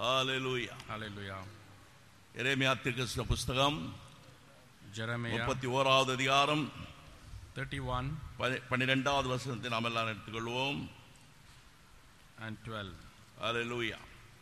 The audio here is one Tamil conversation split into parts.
ஹalleluya Hallelujah. எரேமியா தீர்க்கதரிசன புஸ்தகம் Jeremiah முப்பத்தி ஓராவது அதிகாரம் 31 பனி- பன்னிரெண்டாவது வசனத்தை நாம் எல்லாம் எடுத்துக்கொள்வோம் and 12. ஹalleluya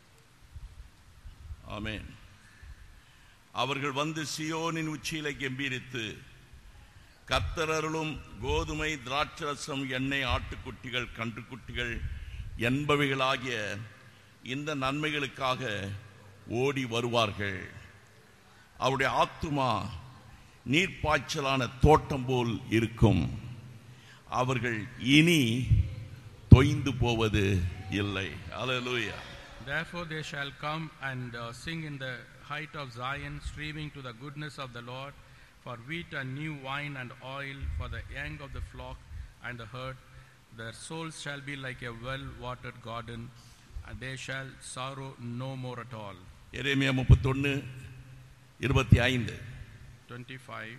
ஆமென் அவர்கள் வந்து சியோனின் உச்சியிலே கெம்பீரித்து கர்த்தரருளும் கோதுமை திராட்சரசம் எண்ணெய் ஆட்டுக்குட்டிகள் கன்றுக்குட்டிகள் என்பவைகளாகிய இந்த நன்மைகளுக்காக ஓடி வருவார்கள் அவருடைய ஆத்துமா நீர்ப்பாய்ச்சலான தோட்டம் போல் இருக்கும் அவர்கள் இனி தொய்ந்து போவது இல்லை அல்லேலூயா Therefore they shall come and uh, sing in the height of Zion, streaming to the goodness of the Lord, for wheat and new wine and oil, for the young of the flock and the herd. Their souls shall be like a well watered garden, and they shall sorrow no more at all. எரேமியா முப்பத்தொன்னு இருபத்தி ஐந்து 25.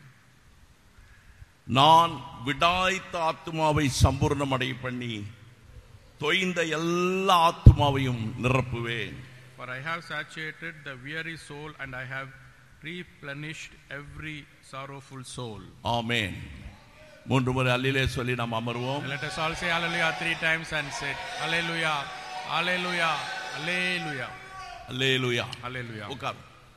நான் விடாய்த்த ஆத்துமாவை சம்பூர்ணமடை பண்ணி தொய்ந்த எல்லா ஆத்துமாவையும் நிரப்புவேன் For I have satiated the weary soul, and I have replenished every sorrowful soul. ஆமென் மூன்று முறை அல்லிலே சொல்லி நாம் அமர்வோம் Let us all say hallelujah three times and say hallelujah, hallelujah, hallelujah, hallelujah hallelujah. உட்கார்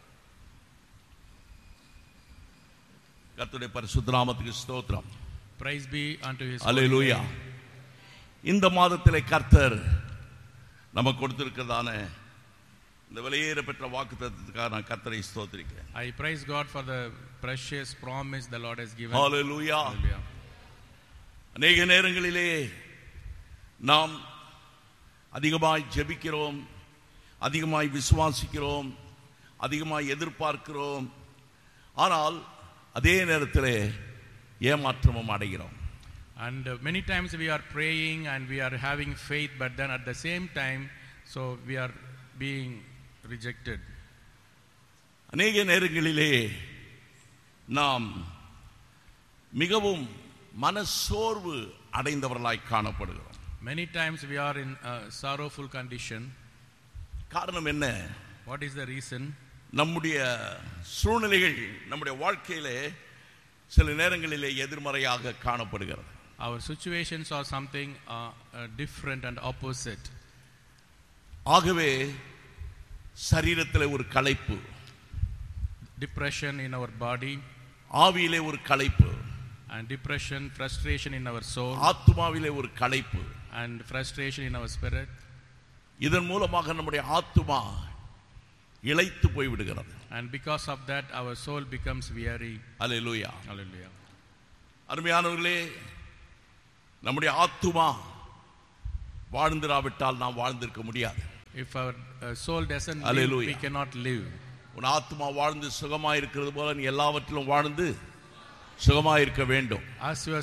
கர்த்தருடைய பரிசுத்த நாமத்துக்கு ஸ்தோத்திரம் Praise be unto his holy hallelujah name. இந்த மாதத்திலே கர்த்தர் நமக்கு கொடுத்திருக்கிறதான இந்த வெளியேற பெற்ற வாக்கு தத்துவத்துக்காக நான் கர்த்தரை ஸ்தோத்திரிக்கிறேன் I praise God for the precious promise the Lord has given. Hallelujah Hallelujah. அநேக நேரங்களிலே நாம் அதிகமாய் ஜெபிக்கிறோம் அதிகமாய் விசுவாசிக்கிறோம் அதிகமாய் எதிர்பார்க்கிறோம் ஆனால் அதே நேரத்திலே ஏமாற்றமும் அடைகிறோம் And uh, many times we are praying and we are having faith, but then at the same time, so we are being rejected. அநேக நேரங்களிலே நாம் மிகவும் மனசோர்வு அடைந்தவர்களாய் காணப்படுகிறோம் Many times we are in a sorrowful condition. காரணம் என்ன What is the reason? நம்முடைய சூழ்நிலைகள் நம்முடைய வாழ்க்கையிலே சில நேரங்களிலே எதிர்மறையாக காணப்படுகிறது Our situations are something uh, uh, different and opposite. ஆகவே சரீரத்தில் ஒரு களைப்பு Depression in our body ஆவியிலே ஒரு களைப்பு and depression, frustration in our soul ஆத்துமாவிலே ஒரு களைப்பு and frustration in our spirit. இதன் மூலமாக நம்முடைய ஆத்துமா இளைத்து போய் விடுகிறது And because of that, our soul becomes weary. Hallelujah Hallelujah. அருமையானவர்களே நம்முடைய ஆத்துமா வாழ்ந்திராவிட்டால் நாம் வாழ்ந்திருக்க முடியாது If our uh, soul doesn't live, Hallelujah. we cannot live. உன் ஆத்துமா வாழ்ந்து சுகமாயிருக்கிறது போல நீ எல்லாவற்றிலும் வாழ்ந்து சுகமாயிருக்க வேண்டும் As your